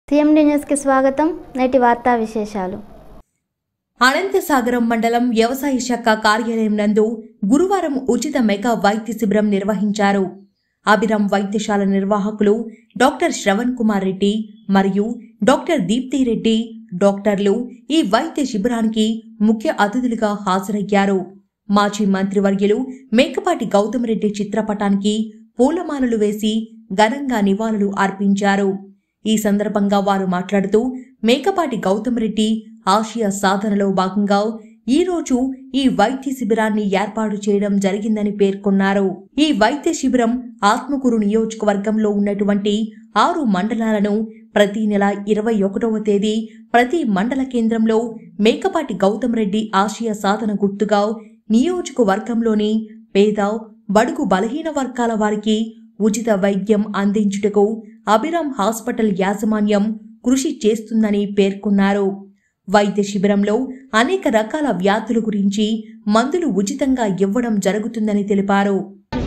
CMD న్యూస్కి స్వాగతం నేటి వార్తా విశేషాలు అనంతసాగరం మండలం వ్యవసాయ శాఖ కార్యాలయం నందు గురువారం ఉచిత మెగా వైద్య శిబిరం నిర్వహించారు అభిరామ్ వైద్యశాల నిర్వాహకులు డాక్టర్ శ్రవణ్ కుమార్ రెడ్డి మరియు డాక్టర్ దీప్తి రెడ్డి డాక్టర్లు ఈ వైద్య శిబిరానికి ముఖ్య అతిథులుగా హాజరయ్యారు మాజీ మంత్రివర్యులు మేకపాటి గౌతమ్ రెడ్డి చిత్రపటానికి పూలమాలలు వేసి ఘనంగా నివాళులు అర్పించారు ఈ సందర్భంగా వారు మాట్లాడుతూ మేకపాటి గౌతమ్ రెడ్డి ఆసియా సాధనలో భాగంగా ఈ రోజు ఈ వైద్య శిబిరాన్ని ఏర్పాటు చేయడం జరిగిందని పేర్కొన్నారు ఈ వైద్య శిబిరం ఆత్మకూరు నియోజకవర్గంలో ఉన్నటువంటి ఆరు మండలాలను ప్రతి నెల ఇరవై ఒకటవ తేదీ ప్రతి మండల కేంద్రంలో మేకపాటి గౌతమ్ రెడ్డి ఆసియా సాధన గుర్తుగా నియోజకవర్గంలోని పేద బడుగు బలహీన వర్గాల వారికి ఉచిత వైద్యం అందించుటకు అభిరామ్ హాస్పిటల్ యాజమాన్యం కృషి చేస్తుందని పేర్కొన్నారు వైద్య శిబిరంలో అనేక రకాల వ్యాధుల గురించి మందులు ఉచితంగా ఇవ్వడం జరుగుతుందని తెలిపారు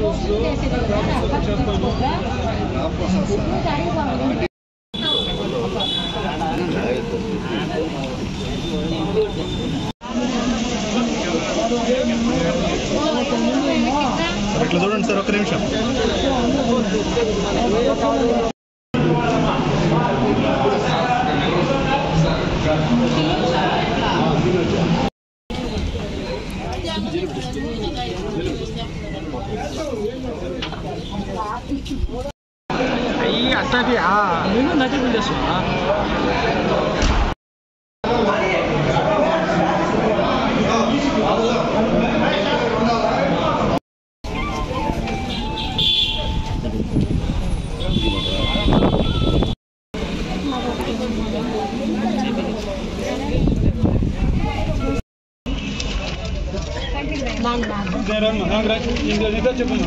సార్ ఇట్లా చూడండి సార్ ఒక్క నిమిషం అయ్యి అట్టాకి నేను నది చేస్తున్నా చెప్పండి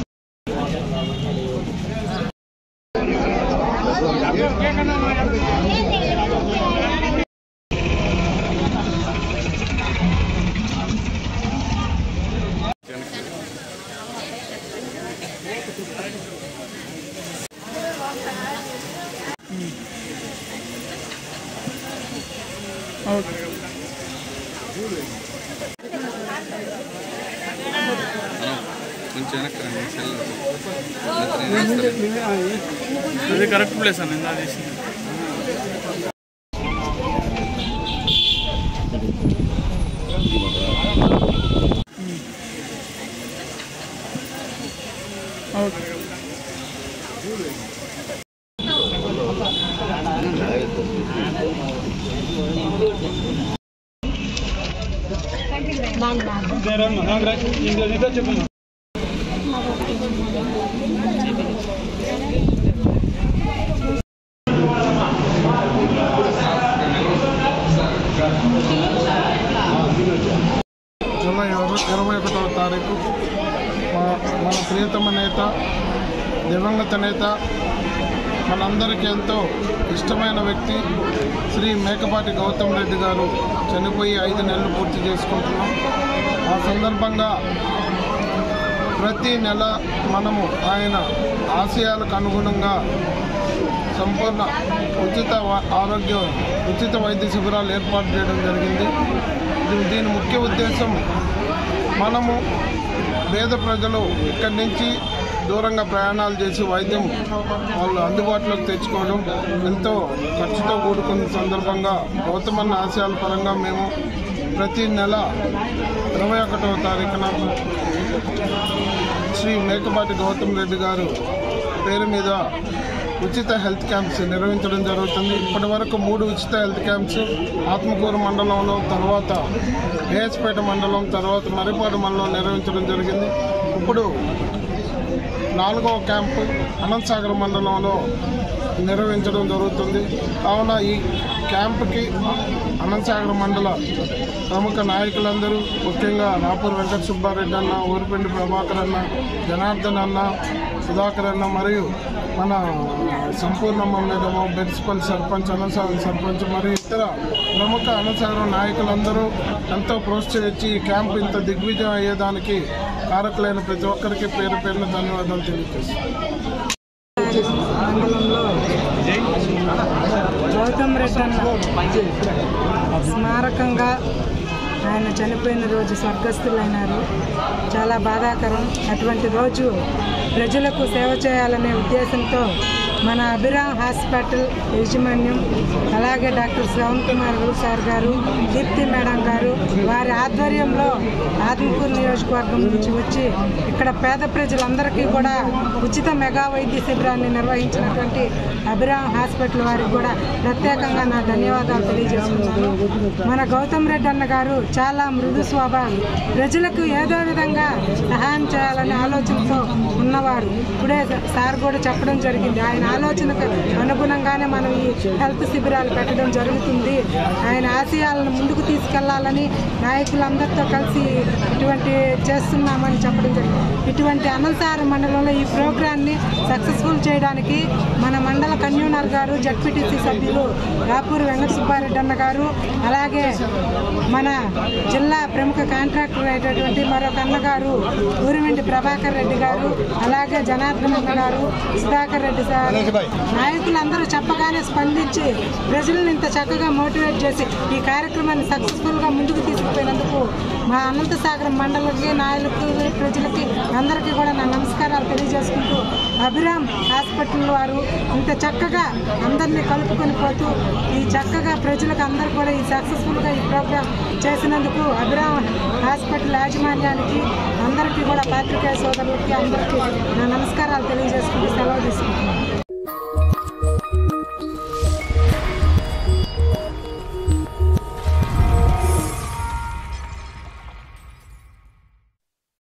కొంచెం వెనక్కి రండి సెల్ అది కరెక్ట్ ప్లేస్ అని ఇందా చేసింది ఓకే చెప్పండి జూలై ఇరవై ఇరవై ఒకటవ తారీఖు మా- మన ప్రియతమ నేత దివంగత నేత మనందరికీ ఎంతో ఇష్టమైన వ్యక్తి శ్రీ మేకపాటి గౌతమ్ రెడ్డి గారు చనిపోయి ఐదు నెలలు పూర్తి చేసుకుంటున్నాం ఆ సందర్భంగా ప్రతి నెల మనము ఆయన ఆశయాలకు అనుగుణంగా సంపూర్ణ ఉచిత వ- ఆరోగ్య ఉచిత వైద్య శిబిరాలు ఏర్పాటు చేయడం జరిగింది దీ- దీని ముఖ్య ఉద్దేశం మనము పేద ప్రజలు ఇక్కడి నుంచి దూరంగా ప్రయాణాలు చేసి వైద్యం వాళ్ళు అందుబాటులోకి తెచ్చుకోవడం ఎంతో ఖర్చుతో కూడుకున్న సందర్భంగా గౌతమన్న ఆశయాల పరంగా మేము ప్రతి నెల ఇరవై ఒకటవ తారీఖున శ్రీ మేకపాటి గౌతమ్ రెడ్డి గారు పేరు మీద ఉచిత హెల్త్ క్యాంప్స్ నిర్వహించడం జరుగుతుంది ఇప్పటి వరకు మూడు ఉచిత హెల్త్ క్యాంప్స్ ఆత్మకూరు మండలంలో తర్వాత ఏఎస్పేట మండలం తర్వాత మరిపాడు మండలం నిర్వహించడం జరిగింది ఇప్పుడు నాలుగవ క్యాంపు అనంతసాగర్ మండలంలో నిర్వహించడం జరుగుతుంది కావున ఈ క్యాంపుకి అనంతసాగర్ మండల ప్రముఖ నాయకులందరూ ముఖ్యంగా నాపూర్ వెంకట సుబ్బారెడ్డి అన్న ఊరిపిండి ప్రభాకర్ అన్న జనార్దన్ అన్న సుధాకర్ అన్న మరియు మన సంపూర్ణమ్మ మేడము బెడ్స్పల్ సర్పంచ్ అనంతసాగర్ సర్పంచ్ మరియు ఇతర ప్రముఖ అనంతసాగర్ నాయకులందరూ ఎంతో ప్రోత్సహించి ఈ క్యాంపు ఇంత దిగ్విజయం అయ్యేదానికి కారకులైన ప్రతి ఒక్కరికి పేరు పేరున ధన్యవాదాలు తెలియజేస్తాను గౌతమ్ రెడ్డన్న స్మారకంగా ఆయన చనిపోయిన రోజు స్వర్గస్థులైనారు చాలా బాధాకరం అటువంటి రోజు ప్రజలకు సేవ చేయాలనే ఉద్దేశంతో మన అభిరామ్ హాస్పిటల్ యాజమాన్యం అలాగే డాక్టర్ శ్రవణ్ కుమార్ గురు సార్ గారు దీప్తి మేడం గారు వారి ఆధ్వర్యంలో ఆత్మకూరు నియోజకవర్గం నుంచి వచ్చి ఇక్కడ పేద ప్రజలందరికీ కూడా ఉచిత మెగా వైద్య శిబిరాన్ని నిర్వహించినటువంటి అభిరామ్ హాస్పిటల్ వారికి కూడా ప్రత్యేకంగా నా ధన్యవాదాలు తెలియజేస్తున్నాను మన గౌతమ్ రెడ్డి అన్న గారు చాలా మృదు స్వభావం ప్రజలకు ఏదో విధంగా సహాయం చేయాలనే ఆలోచనతో ఉన్నవారు ఇప్పుడే సార్ కూడా చెప్పడం జరిగింది ఆయన ఆలోచనకు అనుగుణంగానే మనం ఈ హెల్త్ శిబిరాలు పెట్టడం జరుగుతుంది ఆయన ఆశయాలను ముందుకు తీసుకెళ్లాలని నాయకులందరితో కలిసి ఇటువంటి చేస్తున్నామని చెప్పడం జరిగింది ఇటువంటి అనంతసార మండలంలో ఈ ప్రోగ్రాన్ని సక్సెస్ఫుల్ చేయడానికి మన మండల కన్వీనర్ గారు జడ్పీటీసీ సభ్యులు రాపూరి వెంకట సుబ్బారెడ్డి అన్న గారు అలాగే మన జిల్లా ప్రముఖ కాంట్రాక్టర్ అయినటువంటి మరొక అన్నగారు ఊరిమింటి ప్రభాకర్ రెడ్డి గారు అలాగే జనార్దన్ అన్న గారు సుధాకర్ రెడ్డి సార్ నాయకులందరూ చెప్పగానే స్పందించి ప్రజలను ఇంత చక్కగా మోటివేట్ చేసి ఈ కార్యక్రమాన్ని సక్సెస్ఫుల్గా ముందుకు తీసుకుపోయినందుకు మా అనంతసాగరం మండలకి నాయకులకి ప్రజలకి అందరికీ కూడా నా నమస్కారాలు తెలియజేసుకుంటూ అభిరామ్ హాస్పిటల్ వారు ఇంత చక్కగా అందరినీ కలుపుకొని పోతూ ఈ చక్కగా ప్రజలకు అందరూ కూడా ఈ సక్సెస్ఫుల్గా ఈ ప్రోగ్రామ్ చేసినందుకు అభిరామ్ హాస్పిటల్ యాజమాన్యానికి అందరికీ కూడా పాత్రికేయ సోదరులకి అందరికీ నా నమస్కారాలు తెలియజేసుకుంటూ సెలవు తీసుకుంటున్నాను